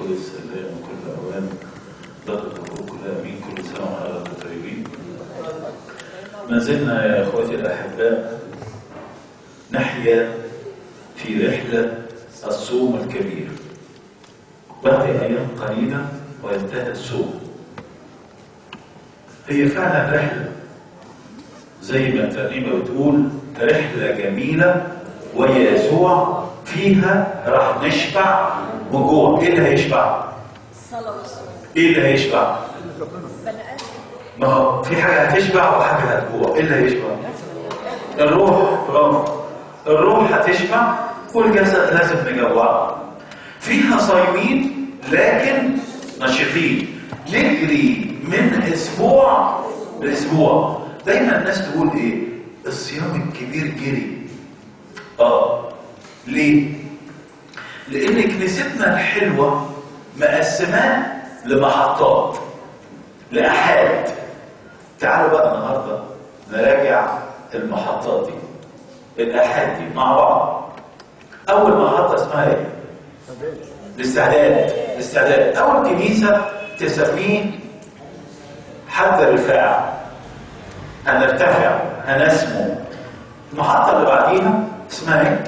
القدس الآن وكل أوان لا تتركوا كل أمين كل سنة وحضراتكم طيبين ما زلنا يا إخوتي الأحباء نحيا في رحلة الصوم الكبير بعد أيام قليلة وينتهي الصوم هي فعلا رحلة زي ما الترنيمة بتقول رحلة جميلة ويسوع فيها راح نشبع وجوع ايه اللي هيشبع؟ الصلاة والصوم ايه اللي هيشبع؟ بني آدم ما هو في حاجة هتشبع وحاجة هتجوع ايه اللي هيشبع؟ الروح برافو الروح هتشبع والجسد لازم نجوعه فيها صايمين لكن نشيطين نجري من اسبوع لاسبوع دايما الناس تقول ايه الصيام الكبير جري اه ليه لان كنيستنا الحلوه مقسماه لمحطات لاحاد تعالوا بقى النهارده نراجع المحطات دي الاحاد دي مع بعض اول محطه اسمها ايه الاستعداد الاستعداد اول كنيسه تسميه حد الرفاع هنرتفع هنسمو المحطه اللي بعديها اسمها ايه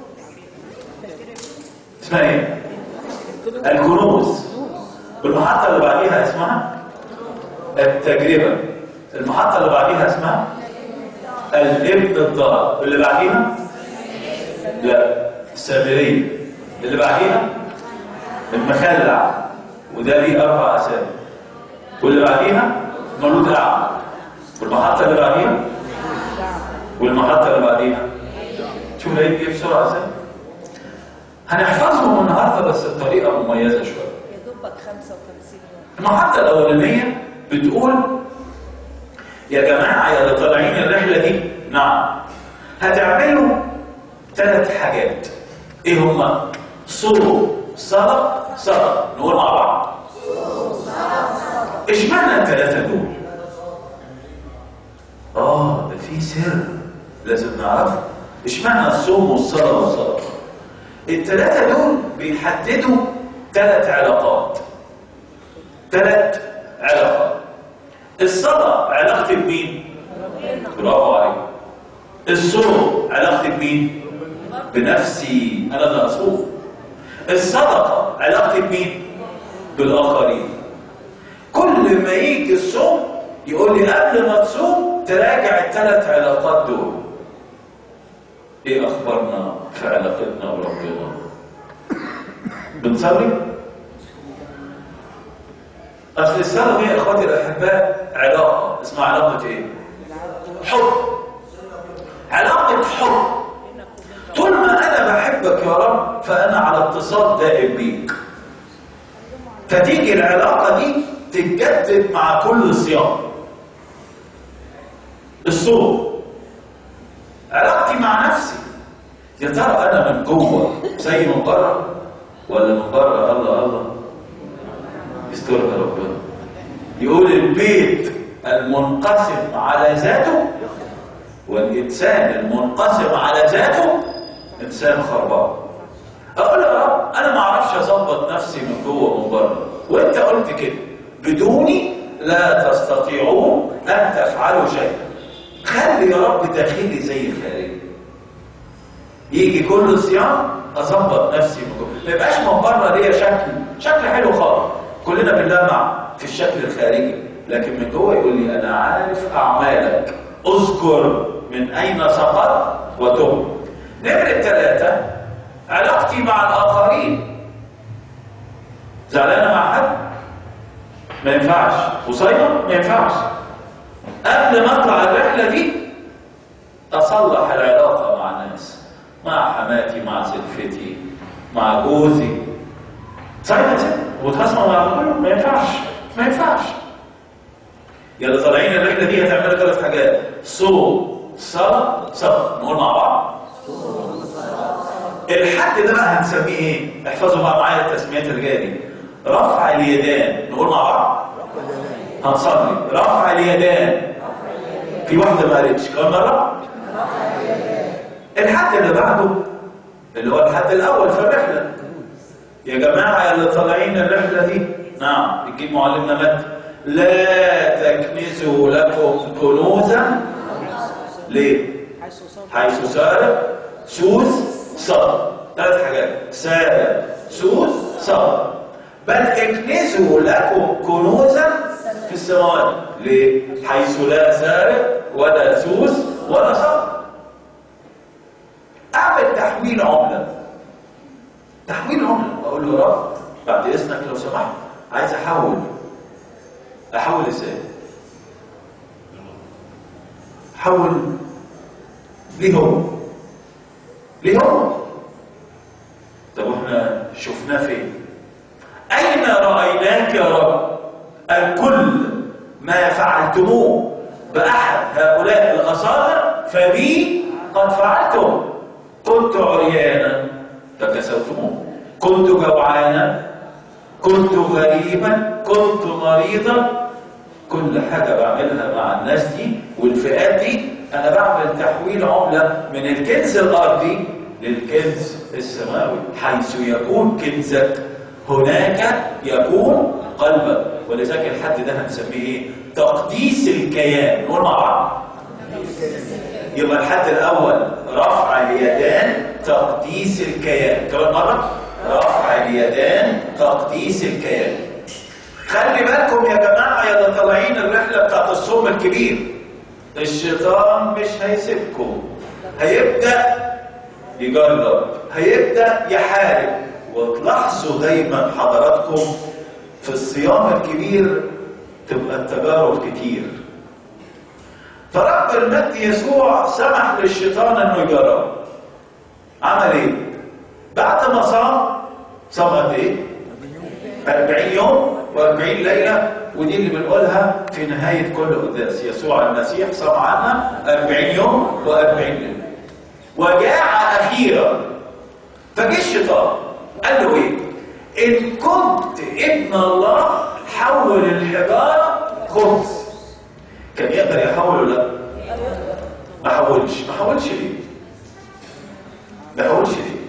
اسمها ايه الكنوز والمحطه اللي بعديها اسمها التجربه المحطه اللي بعديها اسمها الابن الضال اللي بعديها لا السامريه اللي بعديها المخلع وده ليه اربع اسامي واللي بعديها مولود اعمى والمحطه اللي بعديها والمحطه اللي بعديها شوف لقيت ايه بسرعه ازاي هنحفظهم النهارده بس بطريقه مميزه شويه يا دوبك 55 يوم المحطة الأولانية بتقول يا جماعة يا اللي طالعين الرحلة دي نعم هتعملوا ثلاث حاجات إيه هما؟ صوم صلاة صلاة نقول مع بعض اشمعنى الثلاثة دول؟ آه ده في سر لازم نعرفه اشمعنى الصوم والصلاة والصلاة؟ الثلاثة دول بيحددوا ثلاث علاقات ثلاث علاقات الصلاة علاقتي بمين؟ برافو عليك الصوم علاقتي بمين؟ بنفسي أنا اللي أصوم الصدقة علاقتي بمين؟ بالآخرين كل ما يجي الصوم يقول لي قبل ما تصوم تراجع الثلاث علاقات دول ايه اخبارنا في علاقتنا بربنا بنصلي اصل الصلاه دي يا اخواتي الاحباء علاقه اسمها علاقه ايه حب علاقه حب طول ما انا بحبك يا رب فانا على اتصال دائم بيك فتيجي العلاقه دي تتجدد مع كل صيام الصوم علاقتي مع نفسي يا ترى انا من جوه زي من بره ولا من بره الله الله يسترنا ربنا يقول البيت المنقسم على ذاته والانسان المنقسم على ذاته انسان خربان اقول يا رب انا ما اعرفش اظبط نفسي من جوه ومن بره وانت قلت كده بدوني لا تستطيعون ان تفعلوا شيئا خلي يا رب داخلي زي خارجي يجي كل صيام اظبط نفسي من جوه ما يبقاش من بره ليا شكل شكل حلو خالص كلنا بنلمع في الشكل الخارجي لكن من جوه يقول لي انا عارف اعمالك اذكر من اين سقط وتب نمرة ثلاثة علاقتي مع الآخرين زعلانة مع حد ما ينفعش وصايمة ما ينفعش قبل ما اطلع الرحلة دي أصلح العلاقة مع الناس مع حماتي مع سلفتي مع جوزي صايمة وتخاصمة مع كله ما ينفعش ما ينفعش يا اللي طالعين الرحلة دي هتعملوا ثلاث حاجات صوم صلاة صلاة نقول مع بعض الحد ده بقى هنسميه ايه؟ احفظوا بقى معايا التسميات اللي جايه دي رفع اليدان نقول مع بعض هنصلي رفع اليدان في واحده ما قالتش كم مره الحد اللي بعده اللي هو الحد الاول في الرحله يا جماعة اللي طالعين الرحلة دي نعم بتجيب معلمنا متى لا تكنزوا لكم كنوزا ليه؟ حيث صار حيث سار سوس صار ثلاث حاجات سار سوس صار بل اكنزوا لكم كنوزا في السماوات ليه؟ حيث لا سارق ولا سوس ولا صار اعمل تحويل عمله تحويل عمله اقول له يا رب بعد اذنك لو سمحت عايز احول احول ازاي؟ احول ليه هو؟ ليه هو؟ طب واحنا شفناه فين؟ أين رأيناك يا رب الكل ما فعلتموه بأحد هؤلاء الأصابع فبي قد فعلتم كنت عريانا فكسوتموه كنت جوعانا كنت غريبا كنت مريضا كل حاجة بعملها مع الناس دي والفئات دي أنا بعمل تحويل عملة من الكنز الأرضي للكنز السماوي حيث يكون كنزك هناك يكون قلبك ولذلك الحد ده هنسميه ايه؟ تقديس الكيان نقول مع بعض يبقى الحد الأول رفع اليدان تقديس الكيان كمان مرة رفع اليدان تقديس الكيان خلي بالكم يا جماعة يا اللي طالعين الرحلة بتاعت الصوم الكبير الشيطان مش هيسيبكم هيبدأ يجرب هيبدأ يحارب وتلاحظوا دايما حضراتكم في الصيام الكبير تبقى التجارب كتير فرب المجد يسوع سمح للشيطان انه يجرب عمل ايه؟ بعد ما صام صام قد ايه؟ 40 يوم و40 ليله ودي اللي بنقولها في نهايه كل قداس يسوع المسيح صام عنا 40 يوم و40 ليله وجاع اخيرا فجه الشيطان قال له ايه؟ ان كنت ابن الله حول الحجاره خبز كان يقدر يحول ولا لا؟ ما حولش ما حولش ليه؟ ما حولش ليه؟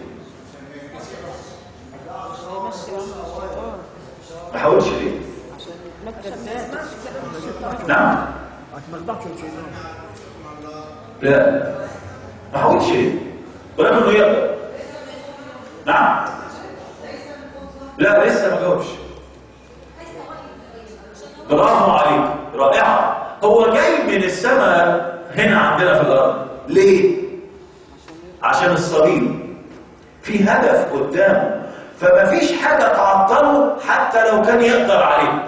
ما حولش ليه؟ عشان يتمجد نعم اتمتعتوا الشيطان لا ما حاولش ليه ولكن انه يقدر نعم لا لسه ما جاوبش برافو عليك رائعه هو جاي من السماء هنا عندنا في الارض ليه عشان الصليب في هدف قدامه فما فيش حاجه تعطله حتى لو كان يقدر عليه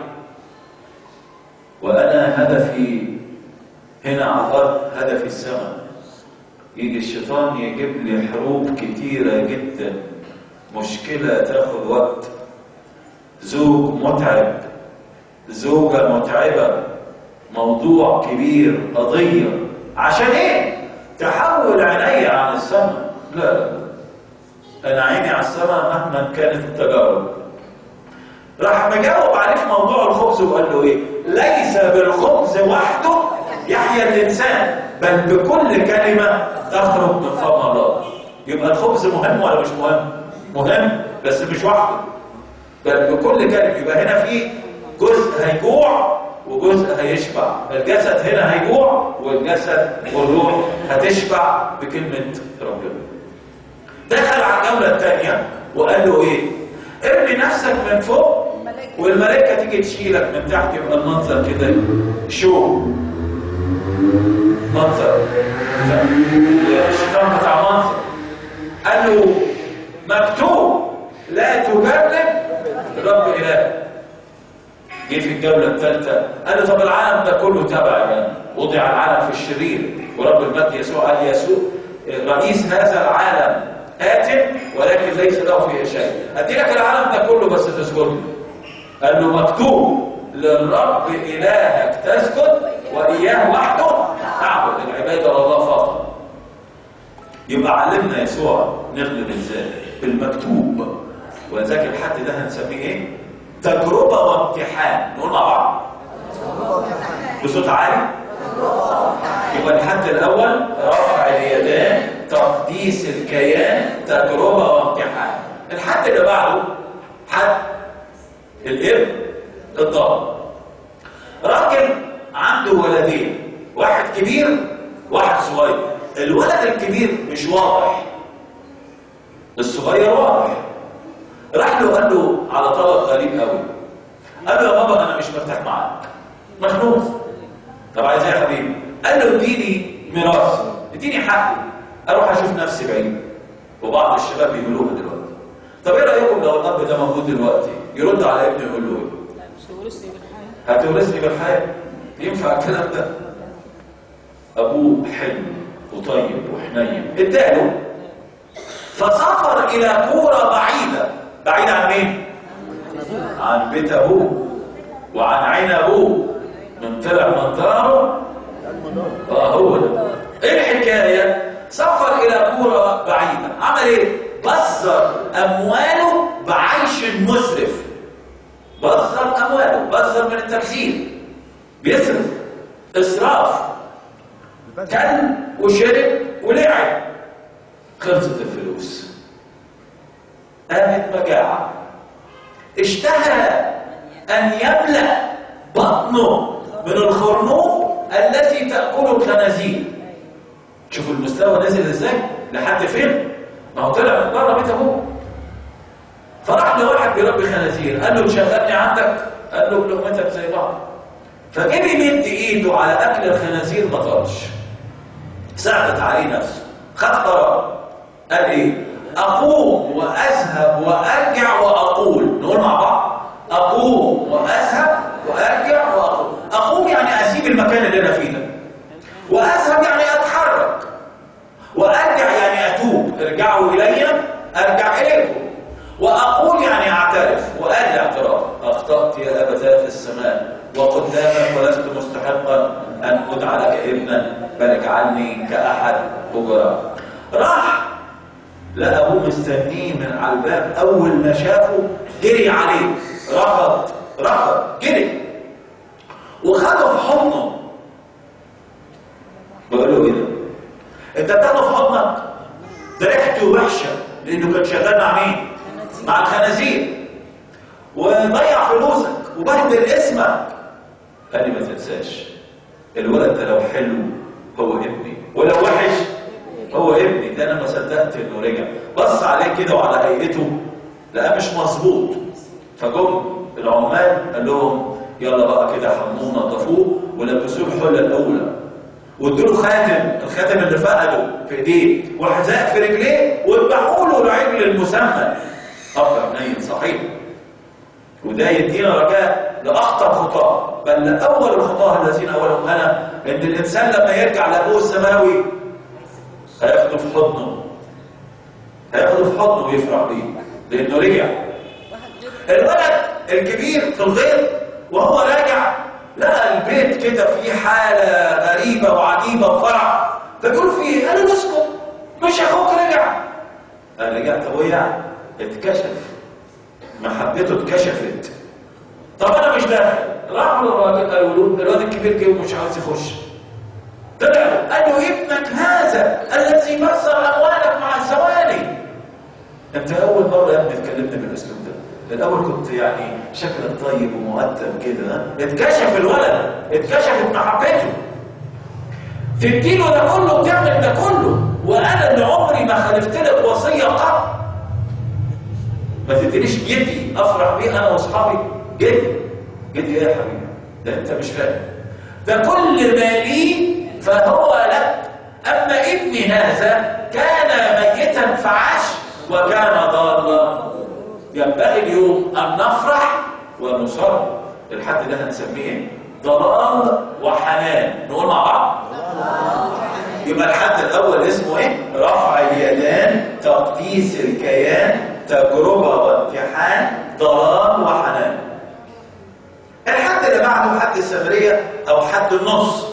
وانا هدفي هنا على الارض هدفي السماء يجي الشيطان يجيب لي حروب كتيرة جدا مشكلة تاخد وقت زوج متعب زوجة متعبة موضوع كبير قضية عشان ايه؟ تحول عيني عن السماء لا لا لا. انا عيني على السماء مهما كانت التجارب راح مجاوب عليه في موضوع الخبز وقال له ايه ليس بالخبز وحده يحيا الانسان بل بكل كلمه تخرج من فم الله يبقى الخبز مهم ولا مش مهم مهم بس مش وحده بل بكل كلمه يبقى هنا في جزء هيجوع وجزء هيشبع الجسد هنا هيجوع والجسد والروح هتشبع بكلمه ربنا دخل على الجوله الثانيه وقال له ايه ارمي نفسك من فوق الملائكة. والملائكه تيجي تشيلك من تحت يبقى المنظر كده شو منظر الشيطان بتاع منظر قال له مكتوب لا تجرب رب اله جه في الجوله الثالثه قال له طب العالم ده كله تبعي يعني وضع العالم في الشرير ورب المجد يسوع قال يسوع رئيس هذا العالم آت ولكن ليس له فيه شيء ادي لك العالم ده كله بس تسجد له قال له مكتوب للرب إلهك تسجد وإياه وحده تعبد العبادة لله فقط يبقى علمنا يسوع نغلب ازاي بالمكتوب ولذلك الحد ده هنسميه ايه تجربة وامتحان نقول مع بعض بصوت عالي يبقى الحد الاول رفع اليدان تقديس الكيان تجربة وامتحان الحد اللي بعده حد الابن الضال راجل عنده ولدين واحد كبير واحد صغير الولد الكبير مش واضح الصغير واضح راح له قال له على طلب غريب قوي قال له يا بابا انا مش مرتاح معاك مخنوق طب عايز ايه يا حبيبي قال له اديني ميراث اديني حقي اروح اشوف نفسي بعيد وبعض الشباب بيقولوها دلوقتي طب ايه رايكم لو الاب ده موجود دلوقتي يرد على ابنه يقول له ايه لا مش هورثني بالحياة هتورثني بالحياه ينفع الكلام ده ابوه حلم وطيب وحنين اداله فسافر الى كوره بعيده بعيده عن مين عن بيت ابوه وعن عين ابوه من طلع من داره اه هو ده ايه الحكايه سافر الى كوره بعيده عمل ايه بذر امواله بعيش مسرف بذر امواله بذر من التبذير بيصرف اسراف كل وشرب ولعب خلصت الفلوس قامت مجاعة اشتهى أن يملأ بطنه من الخرنوق التي تأكل الخنازير شوفوا المستوى نزل ازاي لحد فين ما هو طلع من بره بيت ابوه فراح لواحد بيربي خنازير قال له شغلني عندك قال له بلقمتك زي بعض فجه بيمد ايده على اكل الخنازير ما طارش ساعدت عليه نفسه خد قرار قال ايه اقوم واذهب وارجع واقول نقول مع بعض اقوم واذهب وارجع واقول اقوم يعني اسيب المكان اللي انا فيه ده واذهب يعني اتحرك وارجع يعني اتوب ارجعوا الي ارجع اليكم واقول يعني اعترف وادي اعتراف اخطات يا ابتاه في السماء وقدامك ولست مستحقا ان ادعى لك ابنا بل اجعلني كاحد اجراء راح لقى ابوه مستنيه من على الباب اول ما شافه جري عليه رفض رفض جري وخده في حضنه بقول له ايه ده؟ انت بتاخده في حضنك ده ريحته وحشه لانه كان شغال مع مين؟ مع الخنازير وضيع فلوسك وبهدل اسمك قال لي ما تنساش الولد ده لو حلو هو ابني ولو وحش هو ابني ده انا ما صدقت انه رجع بص عليه كده وعلى هيئته لقاه مش مظبوط فجم العمال قال لهم يلا بقى كده حموه نظفوه ولبسوه الحله الاولى وادوا له خاتم الخاتم اللي فقده في ايديه وحذاء في رجليه وذبحوا له العجل المسمى اب حنين صحيح وده يدينا رجاء لاخطر خطاه بل لاول الخطاه الذين اولهم انا ان الانسان لما يرجع لابوه السماوي هياخده في حضنه هياخده في حضنه ويفرح بيه لانه رجع الولد الكبير في الغيط وهو راجع لقى البيت كده فيه حالة غريبة وعجيبة وفرح فبيقول فيه قال له اسكت مش اخوك رجع قال رجع طب ويا اتكشف محبته اتكشفت طب انا مش داخل راحوا للراجل قالوا له الواد الكبير جه ومش عاوز يخش طلع قال له ابنك هذا الذي بصر اموالك مع الزوالي انت اول مره يا ابني اتكلمت بالاسلوب ده الاول كنت يعني شكلك طيب ومؤدب كده ها؟ اتكشف الولد اتكشفت محبته تديله ده كله وتعمل ده كله وانا اللي عمري ما خالفت لك وصيه قط ما تدينيش جدي افرح بيه انا واصحابي جدي جدي ايه يا حبيبي ده انت مش فاهم ده كل ما لي فهو لك اما ابني هذا كان ميتا فعاش وكان ضالا ينبغي اليوم ان نفرح ونصر الحد ده هنسميه ايه؟ ضلال وحنان نقول مع بعض يبقى الحد الاول اسمه ايه رفع اليدان تقديس الكيان تجربه وامتحان ضلال وحنان الحد اللي بعده حد السامريه او حد النص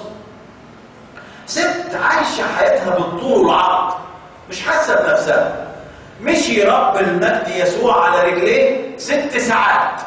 ست عايشه حياتها بالطول والعرض مش حاسه بنفسها مشي رب المجد يسوع على رجليه ست ساعات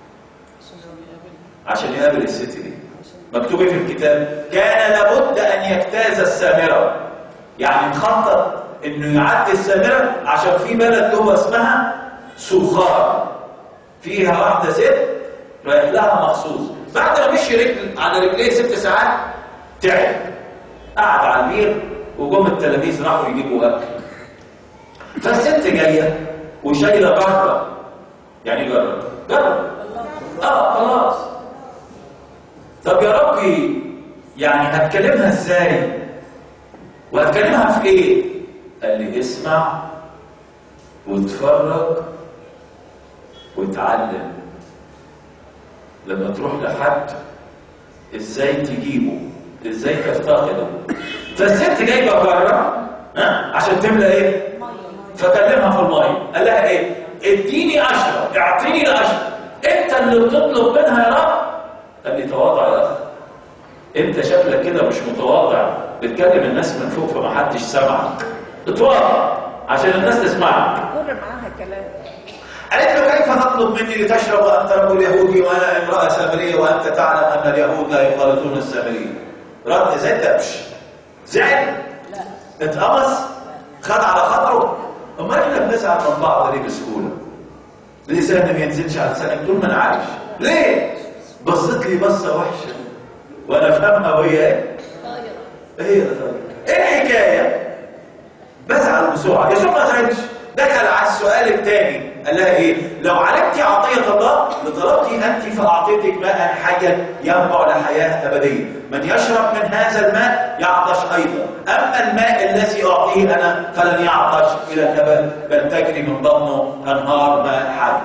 عشان يقابل الست دي مكتوب في الكتاب كان لابد ان يجتاز السامره يعني مخطط انه يعدي السامره عشان في بلد جوه اسمها سخار فيها واحده ست رايح لها مخصوص بعد ما مشي رجل على رجليه ست ساعات تعب قعد على البير وجم التلاميذ راحوا يجيبوا اكل فالست جايه وشايله بره يعني جرب جرب اه خلاص طب يا ربي يعني هتكلمها ازاي وهتكلمها في ايه قال لي اسمع واتفرج واتعلم لما تروح لحد ازاي تجيبه ازاي تفتقده فالست جايبه بره ها عشان تملى ايه فكلمها في الميه قال لها ايه اديني اشرب اعطيني لاشرب انت اللي بتطلب منها يا رب قال لي تواضع يا اخي انت شكلك كده مش متواضع بتكلم الناس من فوق فمحدش سمعك اتواضع عشان الناس تسمعك كر معاها كلام قالت له كيف تطلب مني لتشرب وانت رجل يهودي وانا امراه سامريه وانت تعلم ان اليهود لا يخالطون السامريين رد زي الدبش زعل اتقمص خد على خاطره امال احنا بنزعل من بعض ليه بسهوله لساني ما ينزلش على لسانك طول ما انا عايش ليه بصت لي بصه وحشه وانا فاهمها وهي ايه ايه يا طيب؟ ايه الحكايه بزعل بسرعه يسوع ما زعلش دخل على السؤال الثاني قال لها ايه لو علمت عطيه الله لطلبت انت فاعطيتك ماء حيا ينبع لحياه ابديه من يشرب من هذا الماء يعطش ايضا اما الماء الذي اعطيه انا فلن يعطش الى الابد بل تجري من بطنه انهار ماء حي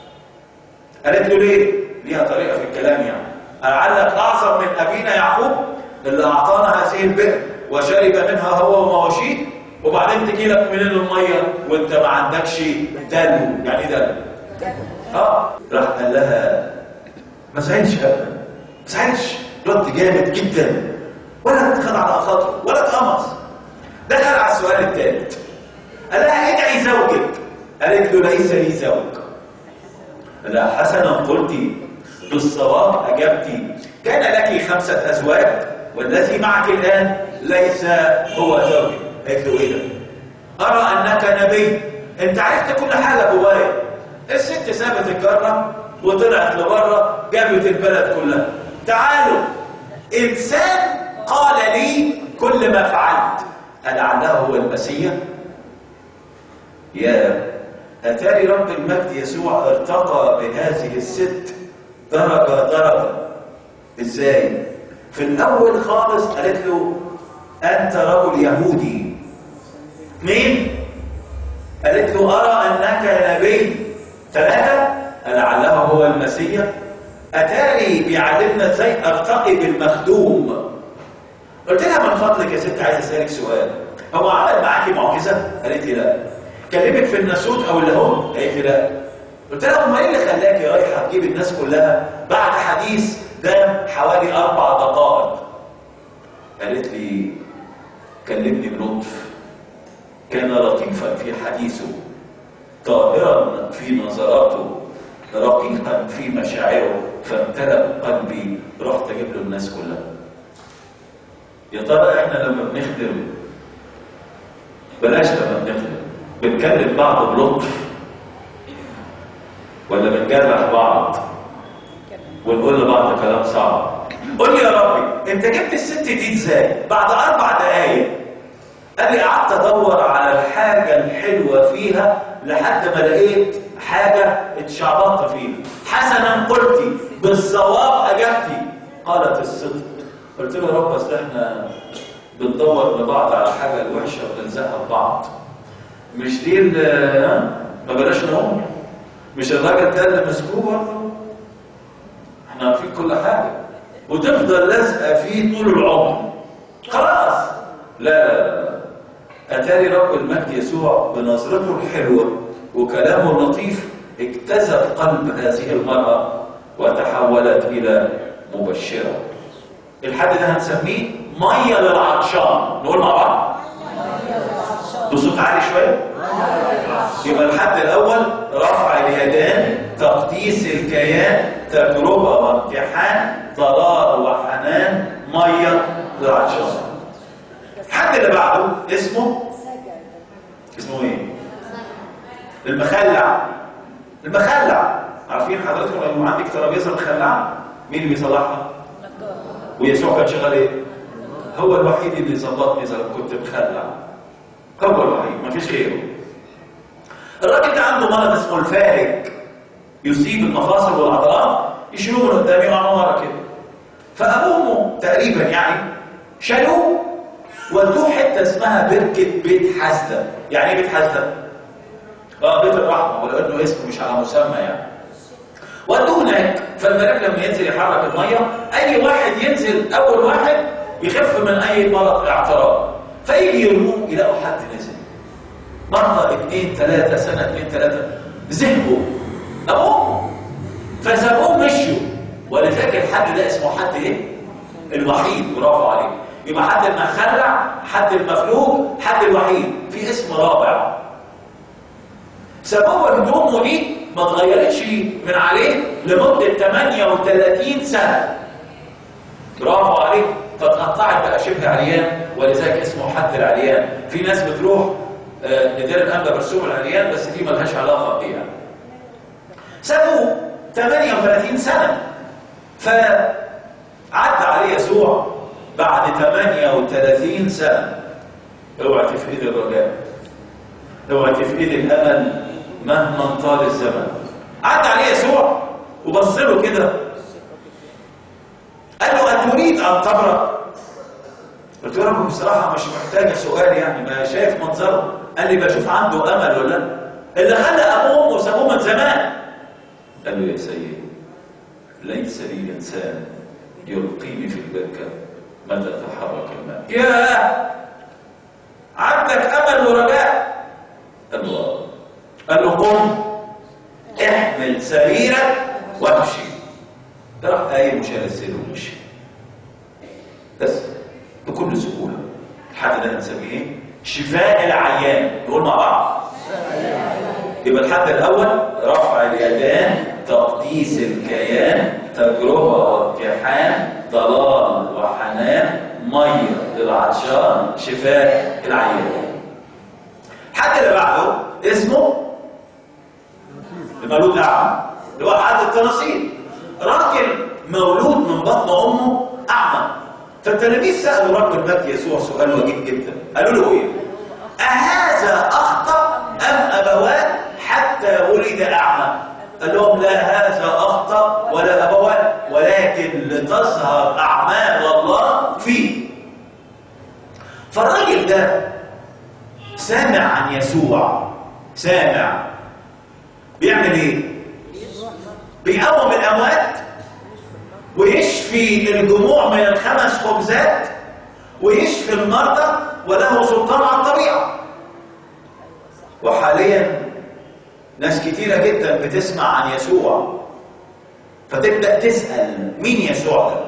قالت له ليه ليها طريقه في الكلام يعني لعلك اعظم من ابينا يعقوب اللي اعطانا هذه البئر وشرب منها هو ومواشيه وبعدين تجي لك منين الميه وانت ما عندكش دلو يعني ايه دلو اه راح قال لها ما زعلش ابدا ما زعلش رد جامد جدا ولا اتخذ على خاطره ولا اتقمص دخل على السؤال الثالث قال لها ادعي زوجك قالت له ليس لي زوج لا حسنا قلت بالصواب اجبت كان لك خمسه ازواج والذي معك الان ليس هو زوجك قالت له ايه ده ارى انك نبي انت عرفت كل حاجه جوايا الست سابت الجره وطلعت لبره جابت البلد كلها تعالوا انسان قال لي كل ما فعلت ألعله هو المسيح يا أتاري رب المجد يسوع ارتقى بهذه الست درجة درجة ازاي في الأول خالص قالت له أنت رجل يهودي مين؟ قالت له أرى أنك نبي ثلاثة لعله هو المسيح أتاري بيعلمنا ازاي أرتقي بالمخدوم قلت لها من فضلك يا ست عايز أسألك سؤال هو عمل معاكي معجزة؟ قالت لي لا كلمك في الناسوت أو اللاهوت؟ قالت لي لا قلت لها امال ايه اللي خلاكي رايحه تجيب الناس كلها بعد حديث دام حوالي اربع دقائق قالت لي كلمني بلطف كان لطيفا في حديثه طاهرا في نظراته رقيقا في مشاعره فامتلأ قلبي رحت اجيب له الناس كلها يا ترى احنا لما بنخدم بلاش لما بنخدم بنكلم بعض بلطف ولا بنجرح بعض ونقول لبعض كلام صعب قول لي يا ربي انت جبت الست دي ازاي بعد اربع دقايق قال لي قعدت ادور على الحاجه الحلوه فيها لحد ما لقيت حاجه اتشعبطت فيها حسنا قلتي بالصواب اجبتي قالت الصدق قلت له يا رب اصل احنا بندور لبعض على حاجه الوحشه وبنلزقها في بعض مش دي ال- ها؟ ما بلاش نقوم مش الراجل ده اللي مسكوه برضه احنا عارفين كل حاجه وتفضل لازقه فيه طول العمر خلاص لا لا لا اتاري رب المجد يسوع بنظرته الحلوه وكلامه اللطيف اجتذب قلب هذه المراه وتحولت الى مبشره الحد ده هنسميه ميه للعطشان نقول مع بعض بصوت عالي شويه يبقى الحد الاول رفع اليدان تقديس الكيان تجربه وامتحان ضلال وحنان ميه للعطشان الحد اللي بعده اسمه اسمه ايه المخلع المخلع عارفين حضراتكم لما عندك ترابيزه مخلعه مين اللي بيصلحها؟ ويسوع كان شغال ايه؟ هو الوحيد اللي ظبطني اذا كنت مخلع هو الوحيد ما فيش غيره الراجل ده عنده مرض اسمه الفارج يصيب المفاصل والعضلات يشيلوه من قدامي وعملوا ورا كده فابوه تقريبا يعني شالوه ودوه حته اسمها بركه بيت حسده يعني ايه بيت حسده؟ اه بيت الرحمه ولو انه اسمه مش على مسمى يعني ودوه هناك فالملاك لما ينزل يحرك الميه اي واحد ينزل اول واحد يخف من اي مرض اعتراض فيجي يرموه يلاقوا حد نزل مرة اثنين ثلاثة سنة اثنين ثلاثة زهقوا أبوه فسابوه مشوا ولذلك الحد ده اسمه حد ايه؟ الوحيد برافو عليك يبقى حد المخلع حد المفلوج حد الوحيد في اسم رابع سابوه هدومه دي ما اتغيرتش من عليه لمدة 38 سنة برافو عليك فتقطعت بقى شبه عريان ولذلك اسمه حد العريان في ناس بتروح آه، لدير الأنبا برسوم العريان بس دي ملهاش علاقة بيها يعني. سابوه 38 سنة فعدى عليه يسوع بعد 38 سنة اوعى تفقد الرجاء اوعى تفقد الامل مهما طال الزمن عدى عليه يسوع وبص له كده قال له اتريد ان تبرأ قلت له رب بصراحه مش محتاجه سؤال يعني ما شايف منظره قال لي بشوف عنده امل ولا لا اللي خلى ابوه وامه سابوه من زمان قال له يا سيدي ليس لي انسان يلقيني في البركه متى تحرك الماء ياه عندك امل ورجاء قال له آه. قال له قم احمل سريرك وامشي راح قايم وشال السرير ومشي بس بكل سهوله الحد ده بنسميه ايه؟ شفاء العيان نقول مع بعض يبقى الحد الاول رفع اليدان تقديس الكيان تجربه وامتحان ضلال وحنان ميه للعطشان شفاء العيان الحد اللي بعده اسمه المولود اعمى اللي هو حد التناصير راجل مولود من بطن امه اعمى فالتلاميذ سالوا رب المجد يسوع سؤال وجيه جدا قالوا له ايه اهذا اخطا ام ابوان حتى ولد اعمى قال لهم لا هذا اخطا ولا ابوان ولكن لتظهر اعمال الله فيه فالراجل ده سامع عن يسوع سامع بيعمل ايه بيقوم الاموات ويشفي الجموع من الخمس خبزات ويشفي المرضى وله سلطان على الطبيعه وحاليا ناس كتيره جدا بتسمع عن يسوع فتبدا تسال مين يسوع ده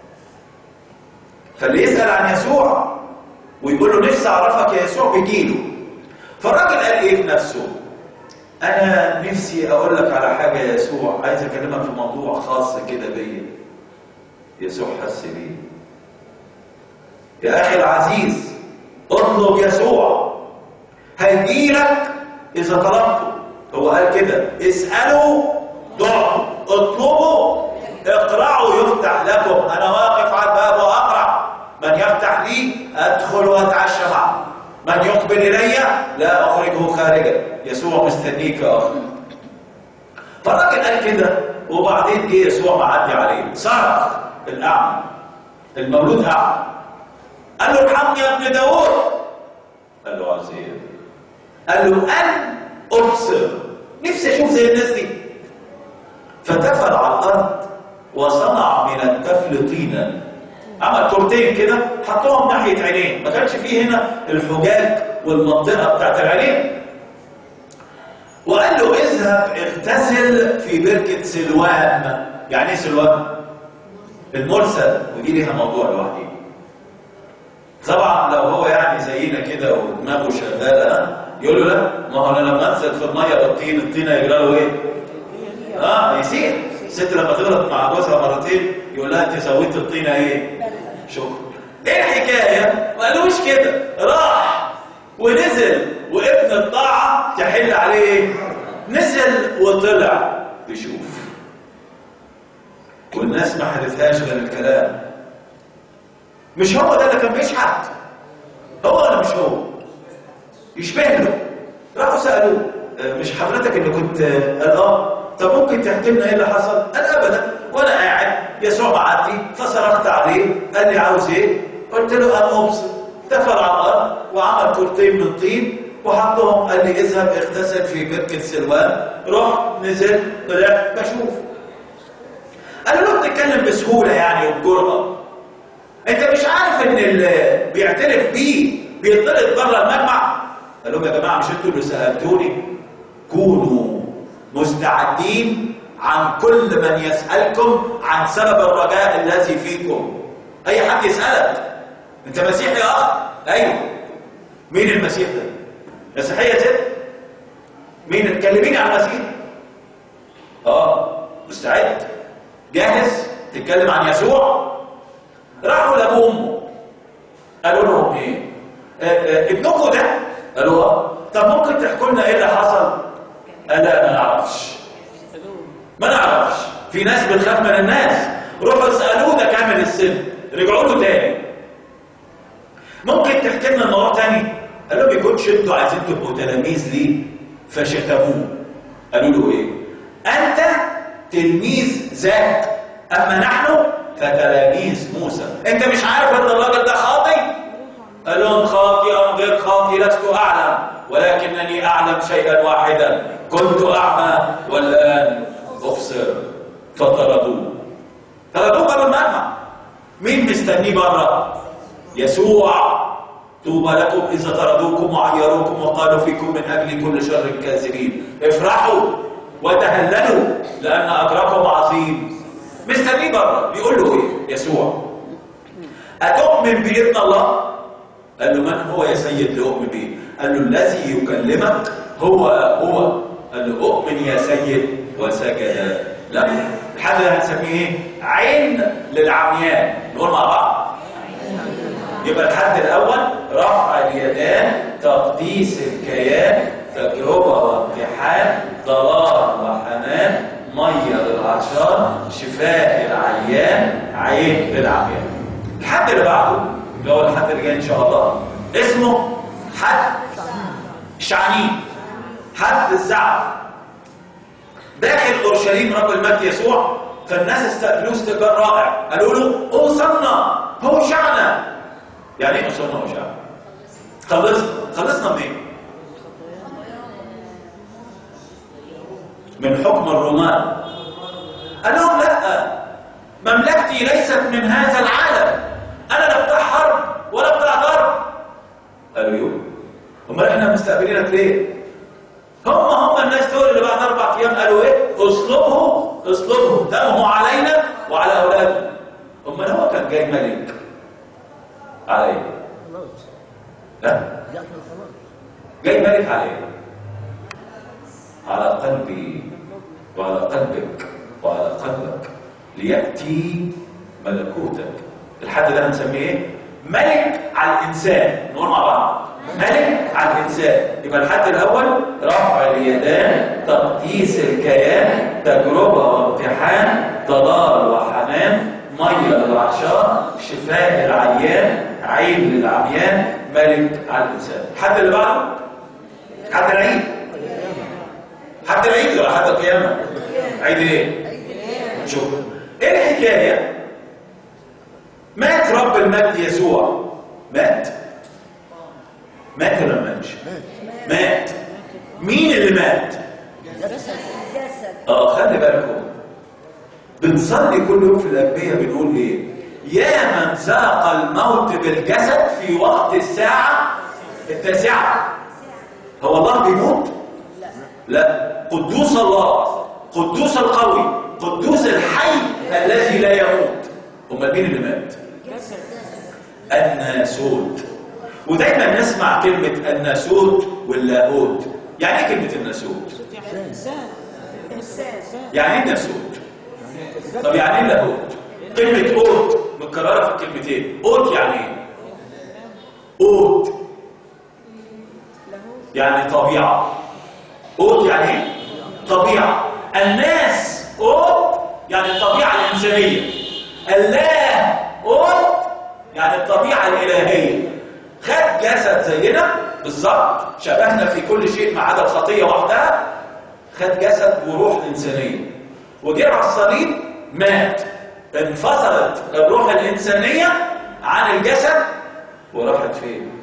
فاللي يسال عن يسوع ويقول له نفسي اعرفك يا يسوع بيجيله فالراجل قال ايه في نفسه انا نفسي اقول لك على حاجه يا يسوع عايز اكلمك في موضوع خاص كده بيا يسوع حس بيه يا اخي العزيز اطلب يسوع هيجيلك اذا طلبته هو قال كده اسالوا دعوا اطلبوا اقرعوا يفتح لكم انا واقف على الباب واقرع من يفتح لي ادخل واتعشى معه من يقبل الي لا اخرجه خارجا يسوع مستنيك يا اخي فالراجل قال كده وبعدين جه يسوع معدي عليه صرخ الاعمى المولود اعمى قال له ارحمني يا ابن داوود قال له عايز ايه قال له ان ابصر نفسي اشوف زي الناس دي فتفل على الارض وصنع من التفل طينا عمل تورتين كده حطهم ناحيه عينيه ما كانش فيه هنا الحجاج والمنطقه بتاعت العينين وقال له اذهب اغتسل في بركه سلوان يعني ايه سلوان المرسل ودي ليها موضوع لوحدي طبعا لو هو يعني زينا كده ودماغه شغاله يقول له لا ما هو انا لما انزل في الميه بالطين الطينه يجرى له ايه؟ اه يسير الست لما تغلط مع جوزها مرتين يقول لها انت سويت الطينه ايه؟ شكرا ايه الحكايه؟ ما قالوش كده راح ونزل وابن الطاعه تحل عليه ايه؟ نزل وطلع يشوف والناس ما حدثهاش غير الكلام مش هو ده اللي كان بيشحت هو ولا مش هو يشبه له راحوا سالوه "آه، مش حضرتك اللي كنت آه، قال اه طب ممكن تحكي لنا ايه اللي حصل قال ابدا وانا قاعد يسوع معدي فصرخت عليه قال لي عاوز ايه قلت له انا مبسط دفل على الارض وعمل كورتين من طين وحطهم قال لي اذهب اغتسل في بركه سلوان رحت نزلت طلعت بشوف قالوا له بتتكلم بسهوله يعني وبجرأه انت مش عارف ان اللي بيعترف بيه بيطلق بره المجمع قال لهم يا جماعه مش انتوا اللي سالتوني كونوا مستعدين عن كل من يسالكم عن سبب الرجاء الذي فيكم اي حد يسالك انت مسيحي يا اخ ايوه مين المسيح ده مسيحيه ست مين اتكلميني عن المسيح اه مستعد جاهز تتكلم عن يسوع راحوا لابوه وامه قالوا لهم ايه آه، آه، ابنكم ده قالوا اه طب ممكن تحكوا لنا ايه اللي حصل قال لا ما نعرفش ما نعرفش في ناس بتخاف من الناس روحوا اسالوه ده كامل السن رجعوا له تاني ممكن تحكي لنا الموضوع تاني قال لهم يكونش انتوا عايزين تبقوا تلاميذ ليه فشتموه قالوا له ايه انت تلميذ ذاك اما نحن فتلاميذ موسى انت مش عارف ان الراجل ده خاطي قال لهم خاطئ ام غير خاطئ لست اعلم ولكنني اعلم شيئا واحدا كنت اعمى والان ابصر فطردوه طردوه باب المجمع مين مستنيه بره يسوع طوبى لكم اذا طردوكم وعيروكم وقالوا فيكم من اجل كل شر كاذبين افرحوا وتهللوا لان اجركم عظيم مستنيه بره بيقول له ايه يسوع اتؤمن بابن الله قال له من هو يا سيد لأؤمن به قال له الذي يكلمك هو هو قال له أؤمن يا سيد وسجد له الحاجة اللي هنسميه ايه عين للعميان نقول مع بعض يبقى الحد الأول رفع اليدان تقديس الكيان تجربة وامتحان ضلال وحنان مية للعطشان شفاء العيان عين للعميان الحد اللي بعده اللي هو الحد اللي جاي ان شاء الله اسمه حد شعنين حد الزعف داخل اورشليم رب المجد يسوع فالناس استقبلوه استقبال رائع قالوا له اوصلنا هو شعنا يعني ايه اوصلنا هو شعنا خلصنا خلصنا منين من حكم الرومان قال لهم لا مملكتي ليست من هذا العالم انا لا بتاع حرب ولا بتاع ضرب قالوا يوم امال احنا مستقبلينك ليه هم هم الناس دول اللي بعد اربع ايام قالوا ايه اصلبه اصلبه دمه علينا وعلى اولادنا امال هو كان جاي ملك على ايه لا جاء في الخلاص جاي ملك على ايه على قلبي وعلى قلبك وعلى قلبك لياتي ملكوتك الحد ده هنسميه ايه ملك على الانسان نقول مع بعض ملك على الانسان يبقى الحد الاول رفع اليدان تقديس الكيان تجربه وامتحان ضلال وحنان ميه للعطشان شفاء العيان عين للعميان ملك على الانسان الحد اللي بعده حد العيد حد العيد ولا حد القيامه عيد ايه شوف ايه الحكايه مات رب المجد يسوع مات مات ولا ما ماتش مات مين اللي مات جسد اه خلي بالكم بنصلي كل يوم في الأنبياء بنقول ايه يا من ذاق الموت بالجسد في وقت الساعة التاسعة هو الله بيموت لا قدوس الله قدوس القوي قدوس الحي الذي لا يموت امال مين اللي مات الناسوت ودايما نسمع كلمة الناسوت واللاهوت يعني ايه كلمة الناسوت يعني انسان إنسان. يعني ايه الناسوت طب يعني ايه لاهوت كلمة اوت متكررة في الكلمتين اوت يعني ايه اوت يعني طبيعة اوت يعني ايه طبيعة الناس قوت يعني الطبيعة الإنسانية الله قوت يعني الطبيعة الإلهية خد جسد زينا بالظبط شبهنا في كل شيء ما عدا الخطية وحدها خد جسد وروح إنسانية وجه على الصليب مات انفصلت الروح الإنسانية عن الجسد وراحت فين؟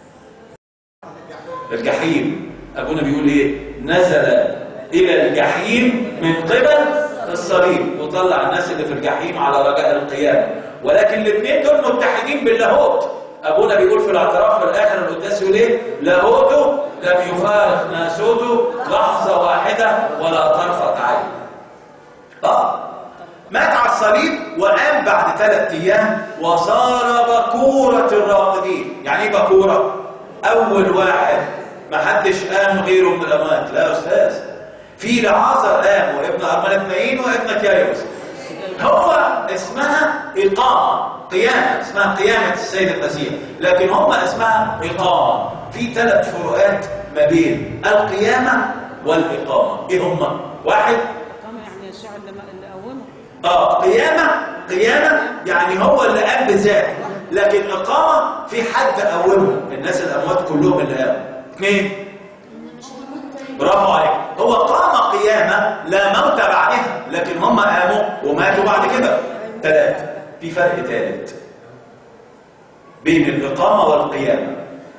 الجحيم أبونا بيقول إيه؟ نزل إلى الجحيم من قبل الصليب وطلع الناس اللي في الجحيم على رجاء القيامة ولكن الاثنين دول متحدين باللاهوت أبونا بيقول في الاعتراف في الآخر القداس يقول إيه؟ لاهوته لم يفارق ناسوته لحظة واحدة ولا طرفة عين آه مات على الصليب وقام بعد ثلاث ايام وصار بكورة الراقدين يعني ايه بكورة؟ أول واحد ما حدش قام غيره من الأموات لا يا أستاذ في لعازر قام وابن أرملتنين وابن كايوس هو اسمها إقامة قيامة اسمها قيامة السيد المسيح لكن هم اسمها إقامة في ثلاث فروقات ما بين القيامة والإقامة إيه هم؟ واحد قام يعني يسوع اللي اللي قومه اه قيامة قيامة يعني هو اللي قام بذاته لكن إقامة في حد قومه الناس الأموات كلهم اللي قاموا اثنين برافو عليك هو قام قيامة لا موت بعدها لكن هم قاموا وماتوا بعد كده ثلاثة في فرق ثالث بين الإقامة والقيامة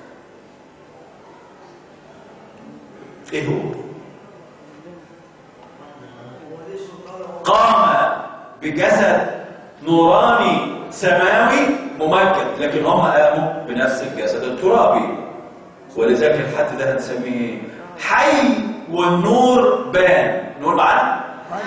ايه هو قام بجسد نوراني سماوي ممجد لكن هم قاموا بنفس الجسد الترابي ولذلك الحد ده هنسميه حي والنور بان نقول معانا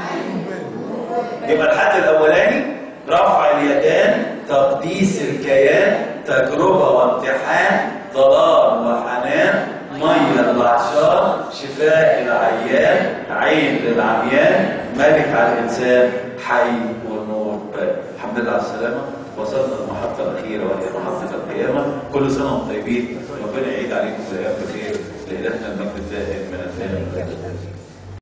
يبقى الحد الاولاني رفع اليدان تقديس الكيان تجربه وامتحان ضلال وحنان ميه للعطشان شفاء العيان عين للعميان ملك على الانسان حي والنور بان الحمد لله على السلامه وصلنا للمحطه الاخيره وهي محطه القيامه كل سنه وانتم طيبين ربنا يعيد عليكم الايام بخير لإلهنا المجد